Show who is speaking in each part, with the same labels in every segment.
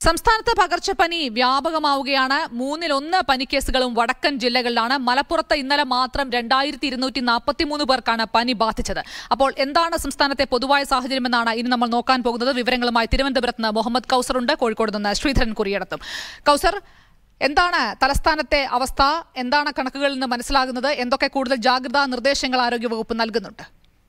Speaker 1: സംസ്ഥാനത്ത് പകർച്ചപ്പനി വ്യാപകമാവുകയാണ് മൂന്നിലൊന്ന് പനിക്കേസുകളും വടക്കൻ ജില്ലകളിലാണ് മലപ്പുറത്ത് ഇന്നലെ മാത്രം രണ്ടായിരത്തി ഇരുന്നൂറ്റി നാൽപ്പത്തിമൂന്ന് പേർക്കാണ് പനി ബാധിച്ചത് അപ്പോൾ എന്താണ് സംസ്ഥാനത്തെ പൊതുവായ സാഹചര്യമെന്നാണ് ഇനി നമ്മൾ നോക്കാൻ പോകുന്നത് വിവരങ്ങളുമായി തിരുവനന്തപുരത്ത് നിന്ന് മുഹമ്മദ് കൗസർ ഉണ്ട് കോഴിക്കോട് നിന്ന് ശ്രീധരൻ കുറിയടത്തും കൗസർ എന്താണ് തലസ്ഥാനത്തെ അവസ്ഥ എന്താണ് കണക്കുകളിൽ നിന്ന് മനസ്സിലാകുന്നത് എന്തൊക്കെ കൂടുതൽ ജാഗ്രതാ നിർദ്ദേശങ്ങൾ ആരോഗ്യവകുപ്പ് നൽകുന്നുണ്ട്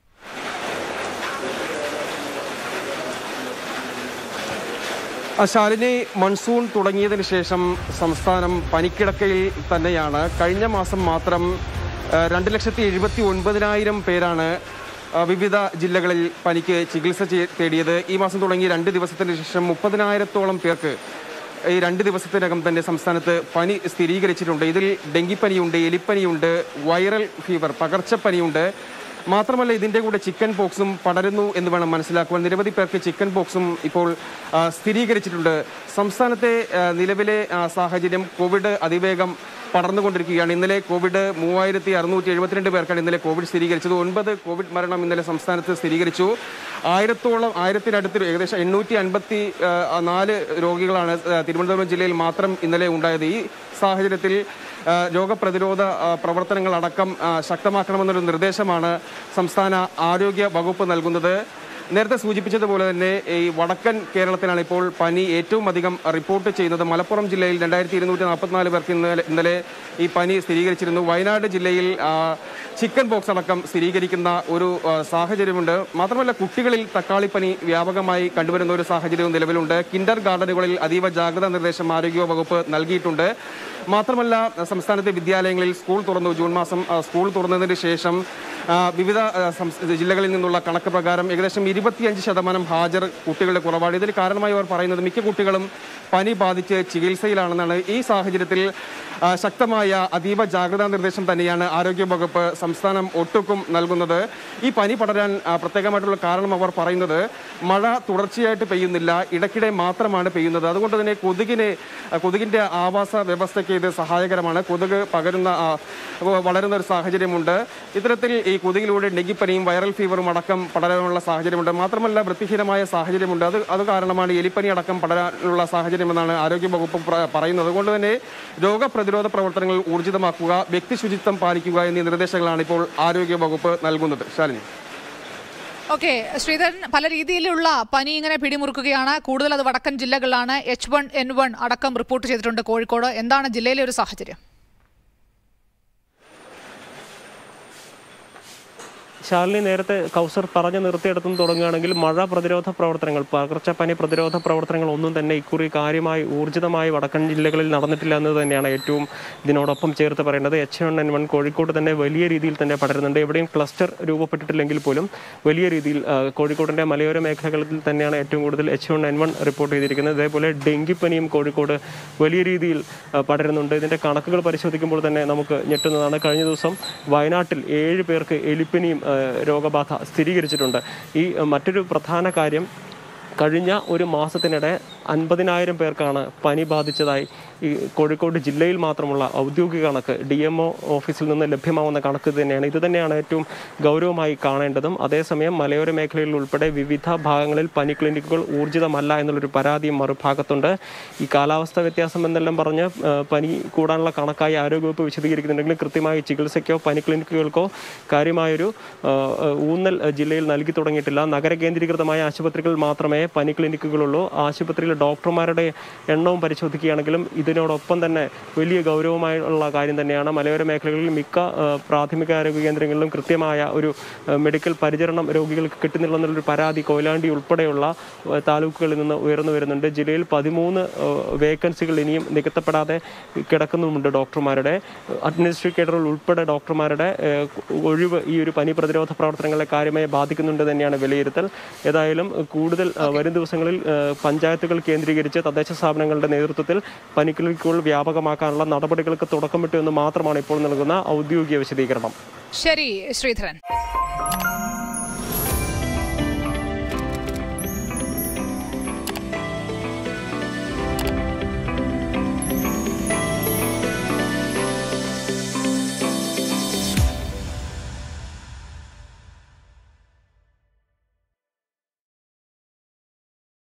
Speaker 2: ആ, ശാലിനി മൺസൂൺ തുടങ്ങിയതിന് ശേഷം സംസ്ഥാനം പനിക്കിടക്കയിൽ തന്നെയാണ് കഴിഞ്ഞ മാസം മാത്രം ആ, രണ്ട് ലക്ഷത്തി എഴുപത്തി ഒൻപതിനായിരം പേരാണ് ആ, വിവിധ ജില്ലകളിൽ പനിക്ക് ചികിത്സ ചെയ്- തേടിയത് ഈ മാസം തുടങ്ങി രണ്ട് ദിവസത്തിന് ശേഷം മുപ്പതിനായിരത്തോളം പേർക്ക് ഈ രണ്ട് ദിവസത്തിനകം തന്നെ സംസ്ഥാനത്ത് പനി സ്ഥിരീകരിച്ചിട്ടുണ്ട് ഇതിൽ ഡെങ്കിപ്പനിയുണ്ട് എലിപ്പനിയുണ്ട് വൈറൽ ഫീവർ പകർച്ചപ്പനിയുണ്ട് മാത്രമല്ല ഇതിന്റെ കൂടെ ചിക്കൻ പോക്സും പടരുന്നു എന്ന് വേണം മനസ്സിലാക്കുവാൻ നിരവധി പേർക്ക് ചിക്കൻ പോക്സും ഇപ്പോൾ ആ, സ്ഥിരീകരിച്ചിട്ടുണ്ട് സംസ്ഥാനത്തെ ആ, നിലവിലെ ആ, സാഹചര്യം കോവിഡ് അതിവേഗം പടർന്നുകൊണ്ടിരിക്കുകയാണ് ഇന്നലെ കോവിഡ് മൂവായിരത്തി അറുന്നൂറ്റി എഴുപത്തിരണ്ട് പേർക്കാണ് ഇന്നലെ കോവിഡ് സ്ഥിരീകരിച്ചത് ഒൻപത് കോവിഡ് മരണം ഇന്നലെ സംസ്ഥാനത്ത് സ്ഥിരീകരിച്ചു ആയിരത്തോളം ആയിരത്തിനടുത്ത് ഏകദേശം എണ്ണൂറ്റി അൻപത്തി നാല് രോഗികളാണ് ആ, തിരുവനന്തപുരം ജില്ലയിൽ മാത്രം ഇന്നലെ ഉണ്ടായത് ഈ സാഹചര്യത്തിൽ ആ, രോഗപ്രതിരോധ ആ, പ്രവർത്തനങ്ങളടക്കം ആ, ശക്തമാക്കണമെന്നൊരു നിർദ്ദേശമാണ് സംസ്ഥാന ആരോഗ്യ വകുപ്പ് നൽകുന്നത് നേരത്തെ സൂചിപ്പിച്ചതുപോലെ തന്നെ ഈ വടക്കൻ കേരളത്തിലാണ് ഇപ്പോൾ പനി ഏറ്റവും അധികം റിപ്പോർട്ട് ചെയ്യുന്നത് മലപ്പുറം ജില്ലയിൽ രണ്ടായിരത്തി ഇരുന്നൂറ്റി നാൽപ്പത്തിനാല് പേർക്ക് ഇന്നലെ ഇന്നലെ ഈ പനി സ്ഥിരീകരിച്ചിരുന്നു വയനാട് ജില്ലയിൽ ആ, ചിക്കൻ ബോക്സ് അടക്കം സ്ഥിരീകരിക്കുന്ന ഒരു ആ, സാഹചര്യമുണ്ട് മാത്രമല്ല കുട്ടികളിൽ തക്കാളിപ്പനി വ്യാപകമായി കണ്ടുവരുന്ന ഒരു സാഹചര്യവും നിലവിലുണ്ട് കിൻഡർ ഗാർഡനുകളിൽ അതീവ ജാഗ്രതാ നിർദ്ദേശം ആരോഗ്യ വകുപ്പ് നൽകിയിട്ടുണ്ട് മാത്രമല്ല സംസ്ഥാനത്തെ വിദ്യാലയങ്ങളിൽ സ്കൂൾ തുറന്നു ജൂൺ മാസം ആ, സ്കൂൾ തുറന്നതിന് ശേഷം ആ, വിവിധ ആ, സംസ്- ജില്ലകളിൽ നിന്നുള്ള കണക്ക് പ്രകാരം ഏകദേശം ഇരുപത്തിയഞ്ച് ശതമാനം ഹാജർ കുട്ടികളുടെ കുറവാണ് ഇതിന് കാരണമായി അവർ പറയുന്നത് മിക്ക കുട്ടികളും പനി ബാധിച്ച് ചികിത്സയിലാണെന്നാണ് ഈ സാഹചര്യത്തിൽ ആ, ശക്തമായ അതീവ ജാഗ്രതാ നിർദ്ദേശം തന്നെയാണ് ആരോഗ്യ വകുപ്പ് സംസ്ഥാനം ഒട്ടുക്കും നൽകുന്നത് ഈ പനി പടരാൻ ആ, പ്രത്യേകമായിട്ടുള്ള കാരണം അവർ പറയുന്നത് മഴ തുടർച്ചയായിട്ട് പെയ്യുന്നില്ല ഇടയ്ക്കിടെ മാത്രമാണ് പെയ്യുന്നത് അതുകൊണ്ട് തന്നെ കൊതുകിനെ ആ, കൊതുകിന്റെ ആവാസ വ്യവസ്ഥയ്ക്ക് ഇത് സഹായകരമാണ് കൊതുക് പകരുന്ന ആ, വ- വളരുന്ന ഒരു സാഹചര്യമുണ്ട് ഇത്തരത്തിൽ ഈ കൊതുകിലൂടെ ഡെങ്കിപ്പനിയും വൈറൽ ഫീവറും അടക്കം പടരാനുള്ള സാഹചര്യമുണ്ട് മാത്രമല്ല വൃത്തിഹീനമായ സാഹചര്യമുണ്ട് അത് അത് കാരണമാണ് എലിപ്പനി അടക്കം പടരാനുള്ള സാഹചര്യമെന്നാണ് ആരോഗ്യ വകുപ്പ് പ്ര- പറയുന്നത് അതുകൊണ്ട് തന്നെ രോഗപ്രതിരോധ പ്രവർത്തനങ്ങൾ ഊർജിതമാക്കുക വ്യക്തി ശുചിത്വം പാലിക്കുക എന്നീ നിർദ്ദേശങ്ങളാണ് ഇപ്പോൾ ആരോഗ്യ വകുപ്പ് നൽകുന്നത് ശാലിനി
Speaker 1: ഓക്കെ ശ്രീധരൻ പല രീതിയിലുള്ള പനി ഇങ്ങനെ പിടിമുറുക്കുകയാണ് കൂടുതൽ അത് വടക്കൻ ജില്ലകളിലാണ് എച്ച് വൺ എൻ വൺ അടക്കം റിപ്പോർട്ട് ചെയ്തിട്ടുണ്ട് കോഴിക്കോട് എന്താണ് ജില്ലയിലെ ഒരു സാഹചര്യം
Speaker 3: ശാലിനി നേരത്തെ കൗസർ പറഞ്ഞു നിർത്തിയെടുത്തും തുടങ്ങുകയാണെങ്കിൽ മഴ പ്രതിരോധ പ്രവർത്തനങ്ങൾ പകർച്ചപ്പനി പ്രതിരോധ പ്രവർത്തനങ്ങൾ ഒന്നും തന്നെ ഇക്കുറി കാര്യമായി ഊർജിതമായി വടക്കൻ ജില്ലകളിൽ നടന്നിട്ടില്ല എന്ന് തന്നെയാണ് ഏറ്റവും ഇതിനോടൊപ്പം ചേർത്ത് പറയേണ്ടത് H one N one Kozhikode തന്നെ വലിയ രീതിയിൽ തന്നെ പടരുന്നുണ്ട് എവിടെയും ക്ലസ്റ്റർ രൂപപ്പെട്ടിട്ടില്ലെങ്കിൽ പോലും വലിയ രീതിയിൽ ആ, കോഴിക്കോടിൻ്റെ മലയോര മേഖലകളിൽ തന്നെയാണ് ഏറ്റവും കൂടുതൽ H one N one report ചെയ്തിരിക്കുന്നത് അതേപോലെ ഡെങ്കിപ്പനിയും കോഴിക്കോട് വലിയ രീതിയിൽ ആ, പടരുന്നുണ്ട് ഇതിൻ്റെ കണക്കുകൾ പരിശോധിക്കുമ്പോൾ തന്നെ നമുക്ക് ഞെട്ടുന്നതാണ് കഴിഞ്ഞ ദിവസം വയനാട്ടിൽ ഏഴ് പേർക്ക് എലിപ്പനിയും ആ, രോഗബാധ സ്ഥിരീകരിച്ചിട്ടുണ്ട് ഈ ആ, മറ്റൊരു പ്രധാന കാര്യം കഴിഞ്ഞ ഒരു മാസത്തിനിടെ അൻപതിനായിരം പേർക്കാണ് പനി ബാധിച്ചതായി ഈ കോഴിക്കോട് ജില്ലയിൽ മാത്രമുള്ള ഔദ്യോഗിക കണക്ക് ഡി എം ഒ ഓഫീസിൽ നിന്ന് ലഭ്യമാവുന്ന കണക്ക് തന്നെയാണ് ഇത് തന്നെയാണ് ഏറ്റവും ഗൗരവമായി കാണേണ്ടതും അതേസമയം മലയോര മേഖലയിൽ ഉൾപ്പെടെ വിവിധ ഭാഗങ്ങളിൽ പനി ക്ലിനിക്കുകൾ ഊർജിതമല്ല എന്നുള്ളൊരു പരാതിയും മറുഭാഗത്തുണ്ട് ഈ കാലാവസ്ഥ വ്യത്യാസം എന്നെല്ലാം പറഞ്ഞ് ആ, പനി കൂടാനുള്ള കണക്കായി ആരോഗ്യവകുപ്പ് വിശദീകരിക്കുന്നുണ്ടെങ്കിലും കൃത്യമായി ചികിത്സയ്ക്കോ പനി ക്ലിനിക്കുകൾക്കോ കാര്യമായൊരു ആ, ആ, ഊന്നൽ ആ, ജില്ലയിൽ നൽകി തുടങ്ങിയിട്ടില്ല നഗര കേന്ദ്രീകൃതമായ ആശുപത്രികൾ മാത്രമേ പനി ക്ലിനിക്കുകളുള്ളൂ ആശുപത്രിയിലെ ഡോക്ടർമാരുടെ എണ്ണവും പരിശോധിക്കുകയാണെങ്കിലും ഇതിനോടൊപ്പം തന്നെ വലിയ ഗൗരവമായുള്ള കാര്യം തന്നെയാണ് മലയോര മേഖലകളിൽ മിക്ക ആ, പ്രാഥമിക ആരോഗ്യ കേന്ദ്രങ്ങളിലും കൃത്യമായ ഒരു ആ, മെഡിക്കൽ പരിചരണം രോഗികൾക്ക് കിട്ടുന്നില്ല എന്നുള്ളൊരു പരാതി കൊയിലാണ്ടി ഉൾപ്പെടെയുള്ള ആ, താലൂക്കുകളിൽ നിന്ന് ഉയർന്നു വരുന്നുണ്ട് ജില്ലയിൽ പതിമൂന്ന് വേക്കൻസികൾ ഇനിയും നികത്തപ്പെടാതെ കിടക്കുന്നുമുണ്ട് ഡോക്ടർമാരുടെ അഡ്മിനിസ്ട്രേറ്റീവ് കേഡറിൽ ഉൾപ്പെടെ ഡോക്ടർമാരുടെ ആ, ഒഴിവ് ഈ ഒരു പനി പ്രതിരോധ പ്രവർത്തനങ്ങളെ കാര്യമായി ബാധിക്കുന്നുണ്ട് തന്നെയാണ് വിലയിരുത്തൽ ഏതായാലും കൂടുതൽ ആ, വരും ദിവസങ്ങളിൽ ആ, പഞ്ചായത്തുകൾ കേന്ദ്രീകരിച്ച് തദ്ദേശ സ്ഥാപനങ്ങളുടെ നേതൃത്വത്തിൽ പനി ക്ലിനിക്കുകൾ വ്യാപകമാക്കാനുള്ള നടപടികൾക്ക് തുടക്കമിട്ടു എന്ന് മാത്രമാണ് ഇപ്പോൾ നൽകുന്ന ഔദ്യോഗിക വിശദീകരണം
Speaker 1: ശരി ശ്രീധരൻ